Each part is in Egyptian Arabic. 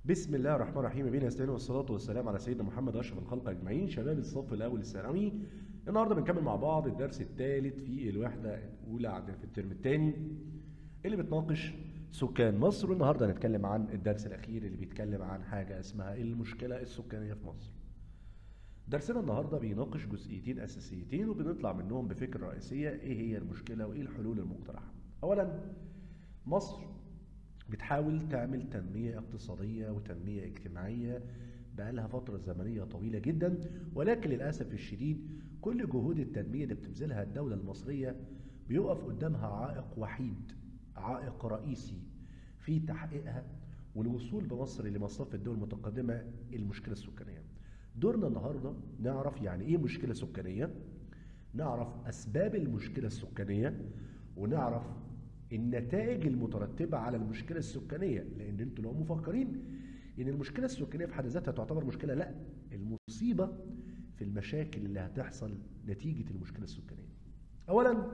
بسم الله الرحمن الرحيم بين نستعين والصلاة والسلام على سيدنا محمد أشرف الخلق أجمعين شباب الصف الأول الثانوي النهارده بنكمل مع بعض الدرس الثالث في الوحدة الأولى عندنا في الترم الثاني اللي بتناقش سكان مصر والنهارده هنتكلم عن الدرس الأخير اللي بيتكلم عن حاجة اسمها المشكلة السكانية في مصر. درسنا النهارده بيناقش جزئيتين أساسيتين وبنطلع منهم بفكرة رئيسية إيه هي المشكلة وإيه الحلول المقترحة. أولا مصر بتحاول تعمل تنمية اقتصادية وتنمية اجتماعية بقالها فترة زمنية طويلة جدا ولكن للأسف الشديد كل جهود التنمية اللي بتبذلها الدولة المصرية بيقف قدامها عائق وحيد عائق رئيسي في تحقيقها والوصول بمصر لمصاف الدول المتقدمة المشكلة السكانية دورنا النهاردة نعرف يعني ايه مشكلة سكانية نعرف أسباب المشكلة السكانية ونعرف النتائج المترتبة على المشكلة السكانية لأن انتوا لو مفكرين إن المشكلة السكانية في حد ذاتها تعتبر مشكلة لا المصيبة في المشاكل اللي هتحصل نتيجة المشكلة السكانية أولا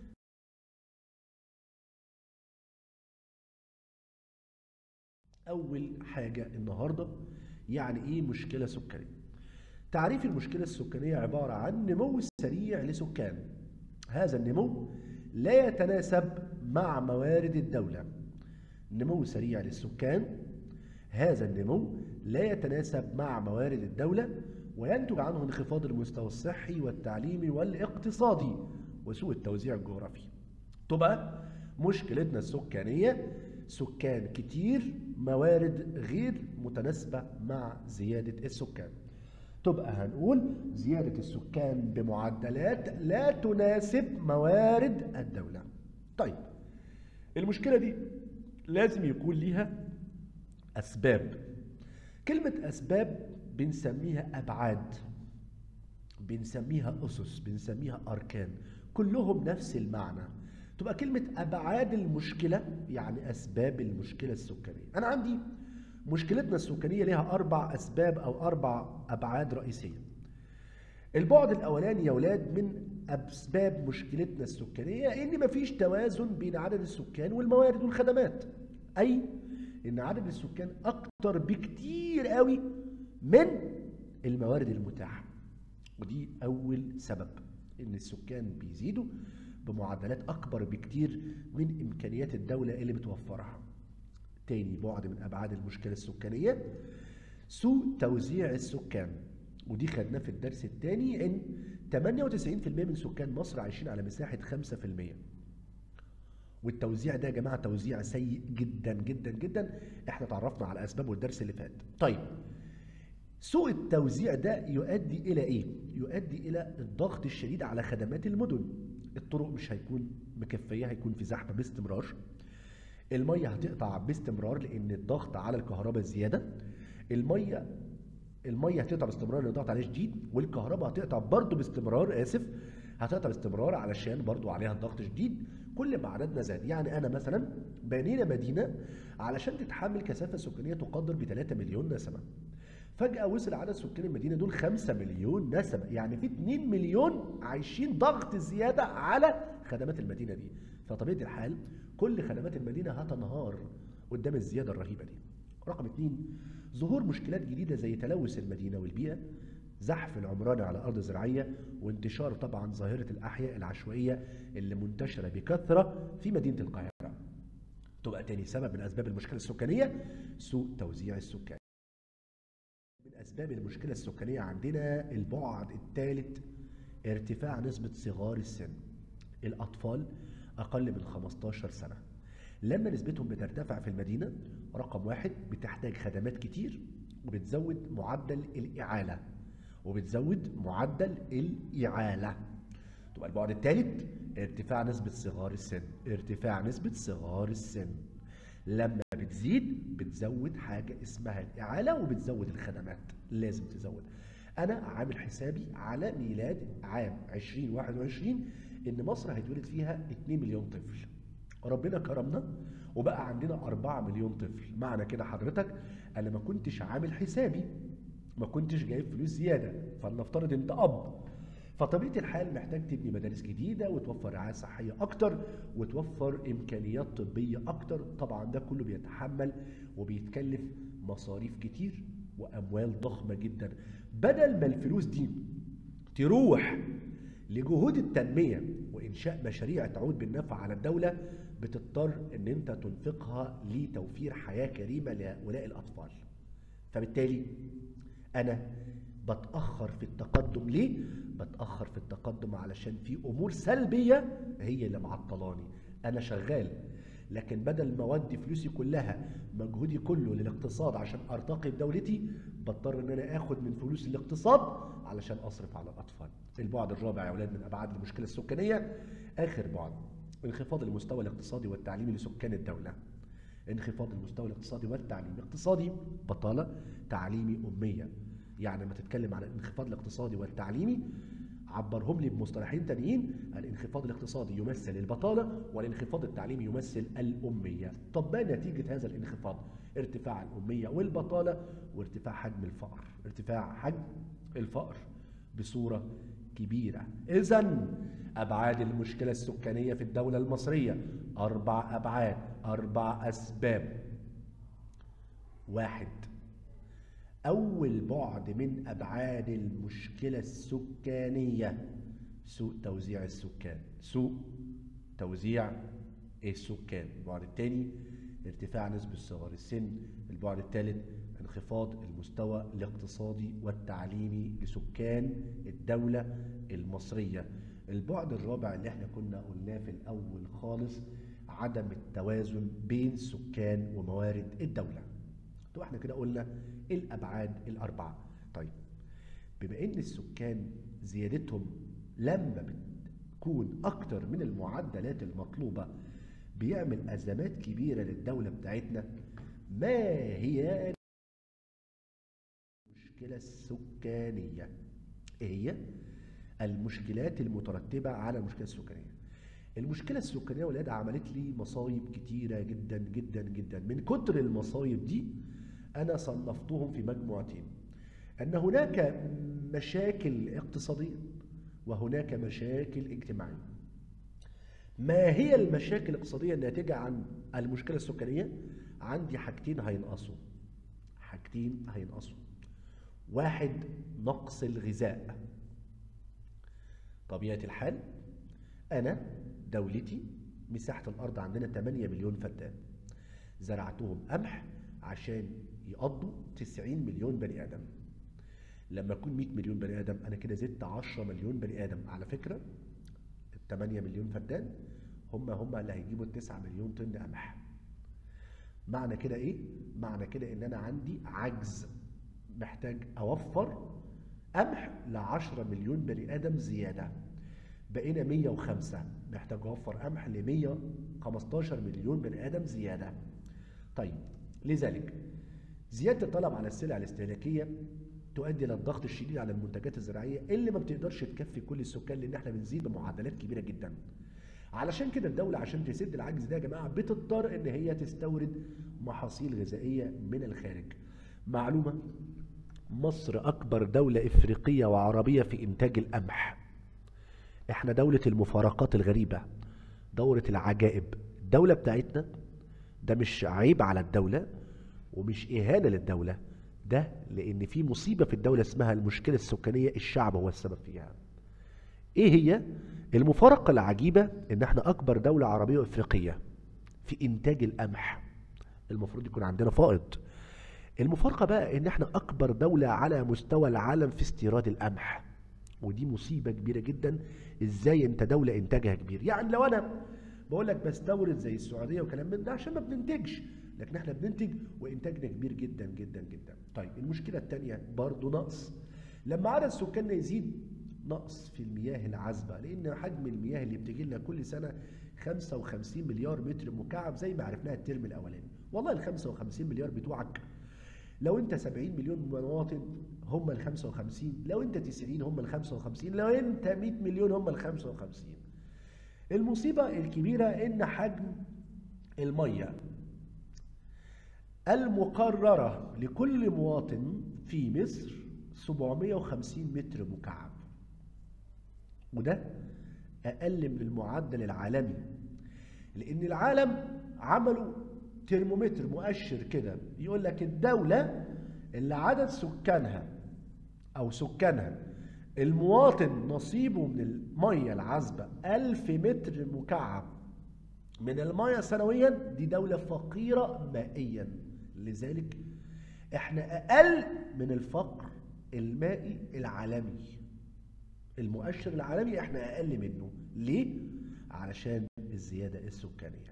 أول حاجة النهاردة يعني إيه مشكلة سكانية تعريف المشكلة السكانية عبارة عن نمو سريع لسكان هذا النمو لا يتناسب مع موارد الدولة نمو سريع للسكان هذا النمو لا يتناسب مع موارد الدولة وينتج عنه انخفاض المستوى الصحي والتعليمي والاقتصادي وسوء التوزيع الجغرافي تبقى مشكلتنا السكانية سكان كتير موارد غير متناسبة مع زيادة السكان تبقى هنقول زيادة السكان بمعدلات لا تناسب موارد الدولة طيب المشكلة دي لازم يكون ليها أسباب كلمة أسباب بنسميها أبعاد بنسميها أسس بنسميها أركان كلهم نفس المعنى تبقى كلمة أبعاد المشكلة يعني أسباب المشكلة السكانية أنا عندي مشكلتنا السكانية لها أربع أسباب أو أربع أبعاد رئيسية البعد الأولاني يا ولاد من أسباب مشكلتنا السكانية إن مفيش توازن بين عدد السكان والموارد والخدمات أي إن عدد السكان أكتر بكتير قوي من الموارد المتاحة ودي أول سبب إن السكان بيزيدوا بمعدلات أكبر بكتير من إمكانيات الدولة اللي بتوفرها تاني بعد من أبعاد المشكلة السكانية سوء توزيع السكان ودي خدناه في الدرس الثاني ان 98% من سكان مصر عايشين على مساحة 5% والتوزيع ده يا جماعة توزيع سيء جدا جدا جدا احنا تعرفنا على اسبابه الدرس اللي فات طيب سوء التوزيع ده يؤدي الى ايه يؤدي الى الضغط الشديد على خدمات المدن الطرق مش هيكون مكفية هيكون في زحمة باستمرار المية هتقطع باستمرار لان الضغط على الكهرباء زيادة المية الميه هتقطع باستمرار لان الضغط عليها شديد والكهرباء هتقطع برضه باستمرار اسف هتقطع باستمرار علشان برضه عليها الضغط شديد كل ما عددنا زاد يعني انا مثلا بنينا مدينه علشان تتحمل كثافه سكانيه تقدر ب 3 مليون نسمه فجأة وصل عدد سكان المدينة دول 5 مليون نسمة يعني في 2 مليون عايشين ضغط زيادة على خدمات المدينة دي فطبيعة الحال كل خدمات المدينة هتنهار قدام الزيادة الرهيبة دي رقم اثنين ظهور مشكلات جديدة زي تلوث المدينة والبيئة زحف العمران على أرض زراعية وانتشار طبعا ظاهرة الأحياء العشوائية اللي منتشرة بكثرة في مدينة القاهرة تبقى تاني سبب من أسباب المشكلة السكانية سوء توزيع السكان من أسباب المشكلة السكانية عندنا البعد الثالث ارتفاع نسبة صغار السن الأطفال أقل من 15 سنة لما نسبتهم بترتفع في المدينة رقم واحد بتحتاج خدمات كتير وبتزود معدل الإعالة وبتزود معدل الإعالة تبقى البعد الثالث ارتفاع نسبة صغار السن ارتفاع نسبة صغار السن لما بتزيد بتزود حاجة اسمها الإعالة وبتزود الخدمات لازم تزود أنا عامل حسابي على ميلاد عام 2021 إن مصر هيتولد فيها 2 مليون طفل ربنا كرمنا وبقى عندنا 4 مليون طفل معنى كده حضرتك انا ما كنتش عامل حسابي ما كنتش جايب فلوس زياده فلنفترض انت اب فطبيعه الحال محتاج تبني مدارس جديده وتوفر رعايه صحيه اكتر وتوفر امكانيات طبيه اكتر طبعا ده كله بيتحمل وبيتكلف مصاريف كتير واموال ضخمه جدا بدل ما الفلوس دي تروح لجهود التنميه وانشاء مشاريع تعود بالنفع على الدوله بتضطر ان انت تنفقها لتوفير حياه كريمه لهؤلاء الاطفال فبالتالي انا بتاخر في التقدم ليه بتاخر في التقدم علشان في امور سلبيه هي اللي معطلاني انا شغال لكن بدل ما اودي فلوسي كلها مجهودي كله للاقتصاد عشان ارتقي بدولتي بضطر ان انا اخد من فلوس الاقتصاد علشان اصرف على الاطفال البعد الرابع يا اولاد من ابعاد المشكله السكانيه اخر بعد انخفاض المستوى الاقتصادي والتعليمي لسكان الدوله انخفاض المستوى الاقتصادي والتعليمي اقتصادي بطاله تعليمي اميه يعني لما تتكلم عن الانخفاض الاقتصادي والتعليمي عبرهم لي بمصطلحين تانيين الانخفاض الاقتصادي يمثل البطالة والانخفاض التعليمي يمثل الأمية طب ما نتيجة هذا الانخفاض ارتفاع الأمية والبطالة وارتفاع حجم الفقر ارتفاع حجم الفقر بصورة كبيرة إذا أبعاد المشكلة السكانية في الدولة المصرية أربع أبعاد أربع أسباب واحد أول بعد من أبعاد المشكلة السكانية سوء توزيع السكان سوء توزيع السكان البعد الثاني ارتفاع نسبة صغار السن البعد الثالث انخفاض المستوى الاقتصادي والتعليمي لسكان الدولة المصرية البعد الرابع اللي احنا كنا قلناه في الأول خالص عدم التوازن بين سكان وموارد الدولة طب احنا كده قلنا الابعاد الاربعه طيب بما ان السكان زيادتهم لما بتكون اكتر من المعدلات المطلوبه بيعمل ازمات كبيره للدوله بتاعتنا ما هي المشكله السكانيه ايه هي المشكلات المترتبه على المشكله السكانيه المشكله السكانيه ولاد عملت لي مصايب كتيره جدا جدا جدا من كتر المصايب دي أنا صنفتهم في مجموعتين أن هناك مشاكل اقتصادية وهناك مشاكل اجتماعية ما هي المشاكل الاقتصادية الناتجة عن المشكلة السكانية؟ عندي حاجتين هينقصوا حاجتين هينقصوا واحد نقص الغذاء طبيعة الحال أنا دولتي مساحة الأرض عندنا 8 مليون فدان زرعتهم قمح عشان يقضوا 90 مليون بني ادم لما يكون 100 مليون بني ادم انا كده زدت 10 مليون بني ادم على فكره ال 8 مليون فدان هم هم اللي هيجيبوا ال 9 مليون طن قمح معنى كده ايه معنى كده ان انا عندي عجز محتاج اوفر قمح ل 10 مليون بني ادم زياده بقينا 105 محتاج اوفر قمح ل 115 مليون بني ادم زياده طيب لذلك زيادة الطلب على السلع الاستهلاكية تؤدي الى الضغط الشديد على المنتجات الزراعية اللي ما بتقدرش تكفي كل السكان لان احنا بنزيد بمعدلات كبيرة جدا. علشان كده الدولة عشان تسد العجز ده يا جماعة بتضطر ان هي تستورد محاصيل غذائية من الخارج. معلومة مصر اكبر دولة افريقية وعربية في انتاج القمح. احنا دولة المفارقات الغريبة. دورة العجائب. الدولة بتاعتنا ده مش عيب على الدولة ومش إهانة للدولة ده لأن في مصيبة في الدولة اسمها المشكلة السكانية الشعب هو السبب فيها إيه هي؟ المفارقة العجيبة إن إحنا أكبر دولة عربية وإفريقية في إنتاج القمح المفروض يكون عندنا فائض المفارقة بقى إن إحنا أكبر دولة على مستوى العالم في استيراد القمح ودي مصيبة كبيرة جدا إزاي أنت دولة إنتاجها كبير يعني لو أنا بقول لك بستورد زي السعوديه وكلام من ده عشان ما بننتجش لكن احنا بننتج وانتاجنا كبير جدا جدا جدا طيب المشكله الثانيه برضه نقص لما عدد سكاننا يزيد نقص في المياه العذبه لان حجم المياه اللي بتجي لنا كل سنه 55 مليار متر مكعب زي ما عرفناها الترم الاولاني والله ال 55 مليار بتوعك لو انت 70 مليون مواطن هم ال 55 لو انت 90 هم ال 55 لو انت 100 مليون هم ال 55 المصيبة الكبيرة إن حجم المية المقررة لكل مواطن في مصر 750 متر مكعب وده أقل من المعدل العالمي لأن العالم عملوا ترمومتر مؤشر كده يقول لك الدولة اللي عدد سكانها أو سكانها المواطن نصيبه من المية العذبة ألف متر مكعب من المية سنويا دي دولة فقيرة مائيا لذلك احنا أقل من الفقر المائي العالمي المؤشر العالمي احنا أقل منه ليه؟ علشان الزيادة السكانية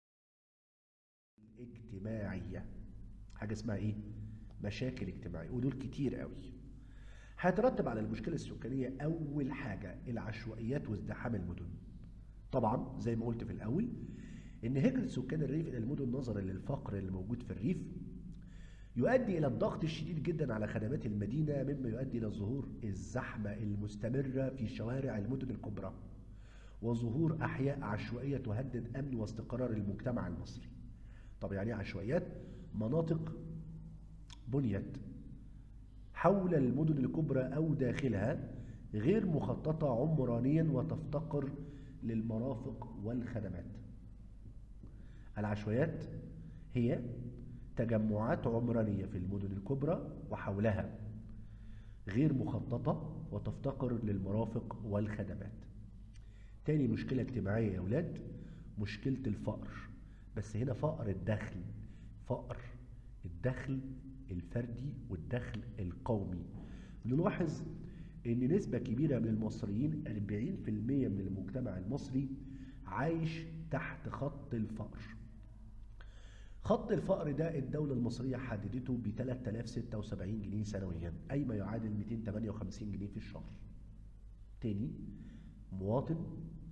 اجتماعية حاجة اسمها ايه؟ مشاكل اجتماعية ودول كتير قوي هيترتب على المشكلة السكانية أول حاجة العشوائيات وازدحام المدن طبعا زي ما قلت في الأول إن هجرة سكان الريف إلى المدن نظرا للفقر اللي موجود في الريف يؤدي إلى الضغط الشديد جدا على خدمات المدينة مما يؤدي إلى ظهور الزحمة المستمرة في شوارع المدن الكبرى وظهور أحياء عشوائية تهدد أمن واستقرار المجتمع المصري طب يعني عشوائيات مناطق بنيت حول المدن الكبرى أو داخلها غير مخططة عمرانيا وتفتقر للمرافق والخدمات العشوائيات هي تجمعات عمرانية في المدن الكبرى وحولها غير مخططة وتفتقر للمرافق والخدمات تاني مشكلة اجتماعية يا أولاد مشكلة الفقر بس هنا فقر الدخل فقر الدخل الفردي والدخل القومي نلاحظ ان نسبة كبيرة من المصريين 40% من المجتمع المصري عايش تحت خط الفقر خط الفقر ده الدولة المصرية حددته ب 3076 جنيه سنويا أي ما يعادل 258 جنيه في الشهر تاني مواطن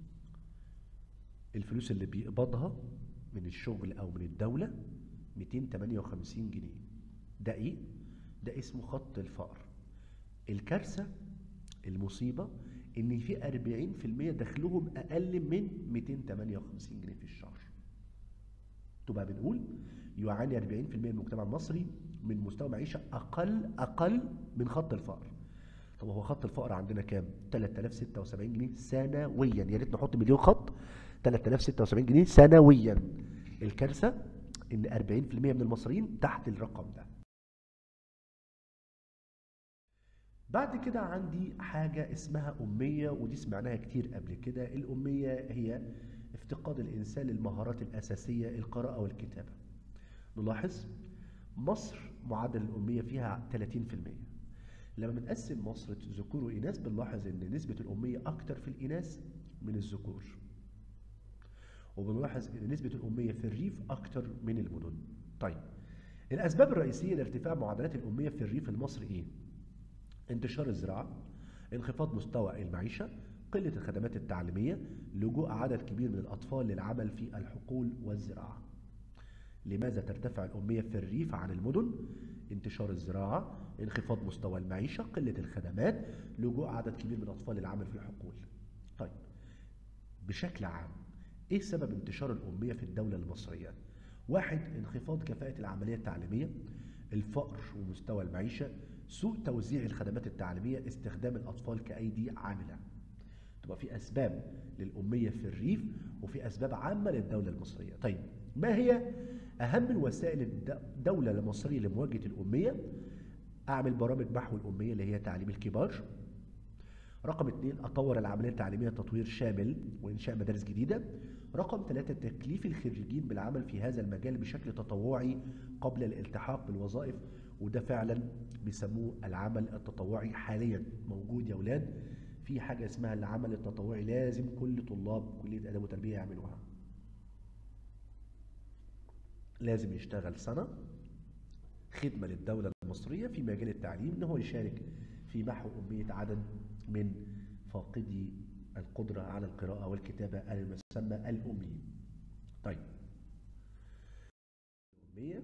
الفلوس اللي بيقبضها من الشغل أو من الدولة 258 جنيه ده ايه؟ ده اسمه خط الفقر الكارثة المصيبة ان في 40% دخلهم اقل من 258 جنيه في الشهر تبقى بنقول يعاني 40% من المجتمع المصري من مستوى معيشة اقل اقل من خط الفقر طب هو خط الفقر عندنا كام 3076 جنيه سنويا يا ريت نحط مليون خط 3076 جنيه سنويا الكارثة ان 40% من المصريين تحت الرقم ده بعد كده عندي حاجة اسمها أمية ودي سمعناها كتير قبل كده الأمية هي افتقاد الإنسان للمهارات الأساسية القراءة والكتابة نلاحظ مصر معدل الأمية فيها 30% لما بنقسم مصر ذكور وإناث بنلاحظ إن نسبة الأمية أكتر في الإناث من الذكور وبنلاحظ إن نسبة الأمية في الريف أكتر من المدن طيب الأسباب الرئيسية لارتفاع معدلات الأمية في الريف المصري إيه؟ انتشار الزراعة انخفاض مستوى المعيشة قلة الخدمات التعليمية لجوء عدد كبير من الأطفال للعمل في الحقول والزراعة لماذا ترتفع الأمية في الريف عن المدن؟ انتشار الزراعة انخفاض مستوى المعيشة قلة الخدمات لجوء عدد كبير من الأطفال للعمل في الحقول طيب بشكل عام ايه سبب انتشار الأمية في الدولة المصرية؟ واحد انخفاض كفاءة العملية التعليمية الفقر ومستوى المعيشة سوء توزيع الخدمات التعليمية استخدام الأطفال كأيدي عاملة تبقى في أسباب للأمية في الريف وفي أسباب عامة للدولة المصرية طيب ما هي أهم الوسائل الدولة المصرية لمواجهة الأمية أعمل برامج محو الأمية اللي هي تعليم الكبار رقم اثنين أطور العملية التعليمية تطوير شامل وإنشاء مدارس جديدة رقم ثلاثة تكليف الخريجين بالعمل في هذا المجال بشكل تطوعي قبل الالتحاق بالوظائف وده فعلا بيسموه العمل التطوعي حاليا موجود يا اولاد في حاجه اسمها العمل التطوعي لازم كل طلاب كليه اداب وتربيه يعملوها لازم يشتغل سنه خدمه للدوله المصريه في مجال التعليم ان هو يشارك في محو اميه عدد من فاقدي القدره على القراءه والكتابه المسمى الامي طيب الاميه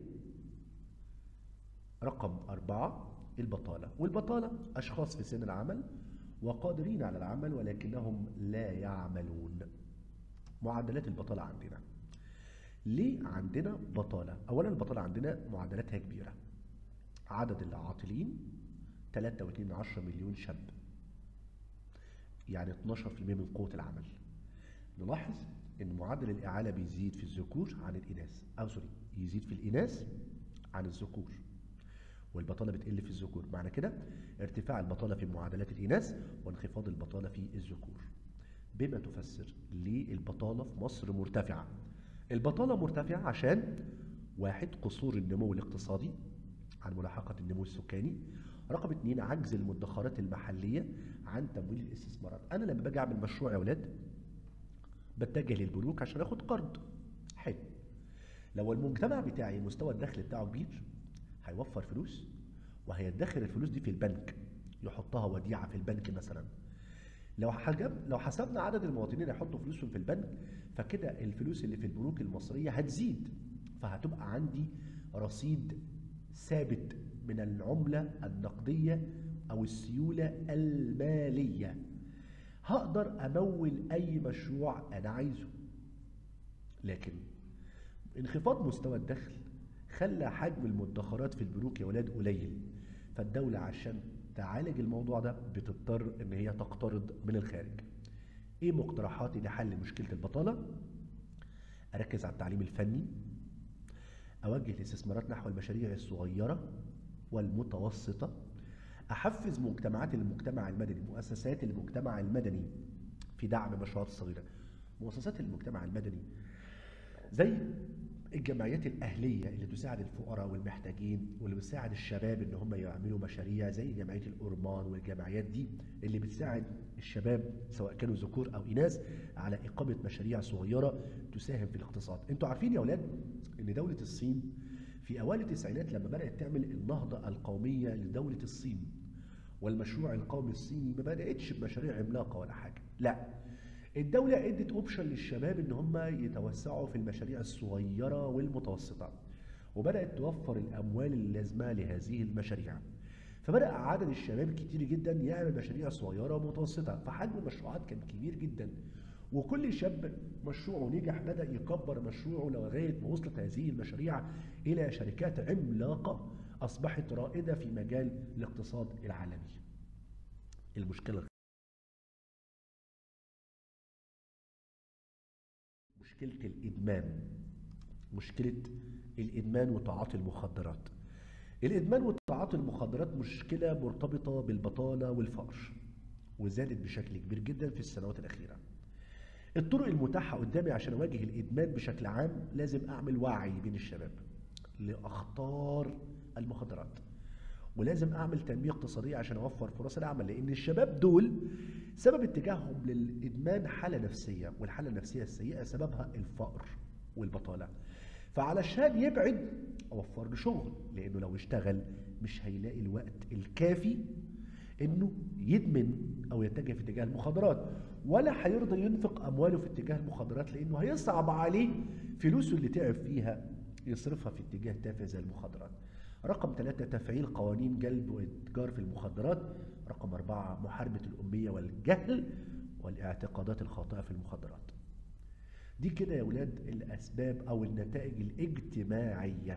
رقم أربعة البطالة والبطالة أشخاص في سن العمل وقادرين على العمل ولكنهم لا يعملون معدلات البطالة عندنا ليه عندنا بطالة؟ أولا البطالة عندنا معدلاتها كبيرة عدد العاطلين 3.2 مليون شاب يعني 12% من قوة العمل نلاحظ ان معدل الاعاله بيزيد في الذكور عن الاناث او سوري يزيد في الاناث عن الذكور والبطاله بتقل في الذكور معنى كده ارتفاع البطاله في معادلات الاناث وانخفاض البطاله في الذكور بما تفسر ليه البطاله في مصر مرتفعه البطاله مرتفعه عشان واحد قصور النمو الاقتصادي عن ملاحقه النمو السكاني رقم اتنين عجز المدخرات المحليه عن تمويل الاستثمارات انا لما باجي اعمل مشروع يا اولاد بتجه للبنوك عشان اخد قرض حلو لو المجتمع بتاعي مستوى الدخل بتاعه كبير هيوفر فلوس وهيدخر الفلوس دي في البنك يحطها وديعه في البنك مثلا لو حجب لو حسبنا عدد المواطنين اللي هيحطوا فلوسهم في البنك فكده الفلوس اللي في البنوك المصريه هتزيد فهتبقى عندي رصيد ثابت من العمله النقديه او السيوله الماليه هقدر امول اي مشروع انا عايزه لكن انخفاض مستوى الدخل خلى حجم المدخرات في البنوك يا ولاد قليل فالدولة عشان تعالج الموضوع ده بتضطر ان هي تقترض من الخارج ايه مقترحاتي لحل مشكلة البطالة اركز على التعليم الفني اوجه الاستثمارات نحو المشاريع الصغيرة والمتوسطة احفز مجتمعات المجتمع المدني مؤسسات المجتمع المدني في دعم المشروعات الصغيرة مؤسسات المجتمع المدني زي الجمعيات الأهلية اللي تساعد الفقراء والمحتاجين واللي بتساعد الشباب إن هم يعملوا مشاريع زي جمعية الأورمان والجمعيات دي اللي بتساعد الشباب سواء كانوا ذكور أو إناث على إقامة مشاريع صغيرة تساهم في الاقتصاد. أنتوا عارفين يا أولاد إن دولة الصين في أوائل التسعينات لما بدأت تعمل النهضة القومية لدولة الصين والمشروع القومي الصيني ما بدأتش بمشاريع عملاقة ولا حاجة، لا الدولة ادت اوبشن للشباب ان هم يتوسعوا في المشاريع الصغيرة والمتوسطة وبدأت توفر الاموال اللازمة لهذه المشاريع فبدأ عدد الشباب كتير جدا يعمل مشاريع صغيرة ومتوسطة فحجم المشروعات كان كبير جدا وكل شاب مشروعه نجح بدأ يكبر مشروعه لغاية ما وصلت هذه المشاريع إلى شركات عملاقة أصبحت رائدة في مجال الاقتصاد العالمي المشكلة مشكلة الإدمان مشكلة الإدمان وتعاطي المخدرات الإدمان وتعاطي المخدرات مشكلة مرتبطة بالبطالة والفقر وزادت بشكل كبير جدا في السنوات الأخيرة الطرق المتاحة قدامي عشان أواجه الإدمان بشكل عام لازم أعمل وعي بين الشباب لأخطار المخدرات ولازم أعمل تنمية اقتصادية عشان أوفر فرص العمل لأن الشباب دول سبب اتجاههم للإدمان حالة نفسية والحالة النفسية السيئة سببها الفقر والبطالة فعلشان يبعد أوفر له شغل لأنه لو اشتغل مش هيلاقي الوقت الكافي إنه يدمن أو يتجه في اتجاه المخدرات ولا هيرضى ينفق أمواله في اتجاه المخدرات لأنه هيصعب عليه فلوسه اللي تعب فيها يصرفها في اتجاه تافه زي المخدرات رقم ثلاثة تفعيل قوانين جلب والإتجار في المخدرات رقم أربعة محاربة الأمية والجهل والاعتقادات الخاطئة في المخدرات دي كده يا ولاد الأسباب أو النتائج الاجتماعية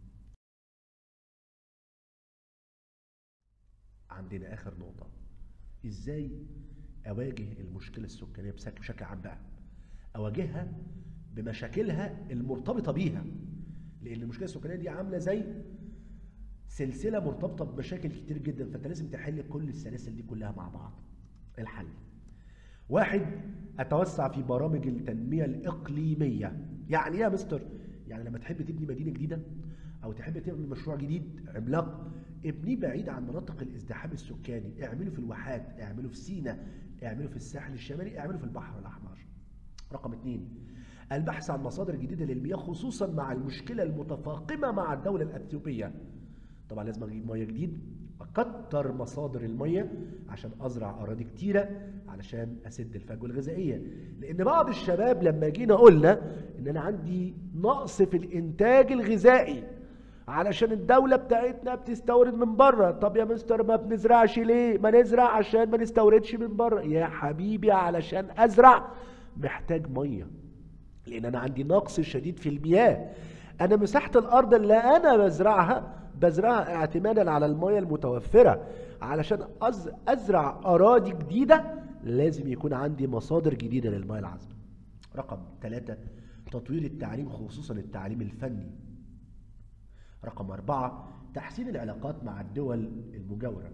عندنا آخر نقطة إزاي أواجه المشكلة السكانية بشكل عام بقى أواجهها بمشاكلها المرتبطة بيها لأن المشكلة السكانية دي عاملة زي سلسله مرتبطه بمشاكل كتير جدا فانت لازم تحل كل السلاسل دي كلها مع بعض الحل واحد اتوسع في برامج التنميه الاقليميه يعني ايه يا مستر يعني لما تحب تبني مدينه جديده او تحب تعمل مشروع جديد عملاق ابنيه بعيد عن مناطق الازدحام السكاني اعمله في الواحات اعمله في سينا اعمله في الساحل الشمالي اعمله في البحر الاحمر رقم اثنين البحث عن مصادر جديده للمياه خصوصا مع المشكله المتفاقمه مع الدوله الاثيوبيه طبعا لازم اجيب ميه جديد اكتر مصادر الميه عشان ازرع اراضي كتيره علشان اسد الفجوه الغذائيه لان بعض الشباب لما جينا قلنا ان انا عندي نقص في الانتاج الغذائي علشان الدوله بتاعتنا بتستورد من بره طب يا مستر ما بنزرعش ليه ما نزرع عشان ما نستوردش من بره يا حبيبي علشان ازرع محتاج ميه لان انا عندي نقص شديد في المياه انا مساحه الارض اللي انا بزرعها بزرعها اعتمادا على المياه المتوفره علشان ازرع اراضي جديده لازم يكون عندي مصادر جديده للمياه العذبه رقم ثلاثة تطوير التعليم خصوصا التعليم الفني رقم أربعة تحسين العلاقات مع الدول المجاورة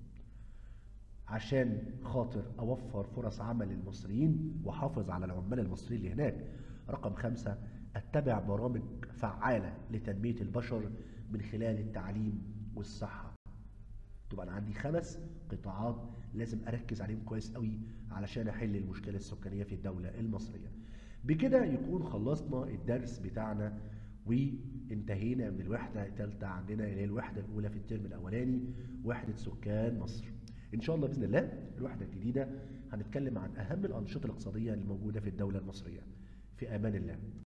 عشان خاطر أوفر فرص عمل للمصريين وحافظ على العمال المصريين اللي هناك رقم خمسة أتبع برامج فعالة لتنمية البشر من خلال التعليم والصحة تبقى أنا عندي خمس قطاعات لازم أركز عليهم كويس قوي علشان أحل المشكلة السكانية في الدولة المصرية بكده يكون خلصنا الدرس بتاعنا وانتهينا من الوحدة الثالثة عندنا اللي هي الوحدة الأولى في الترم الأولاني وحدة سكان مصر إن شاء الله بإذن الله الوحدة الجديدة هنتكلم عن أهم الأنشطة الاقتصادية الموجودة في الدولة المصرية في أمان الله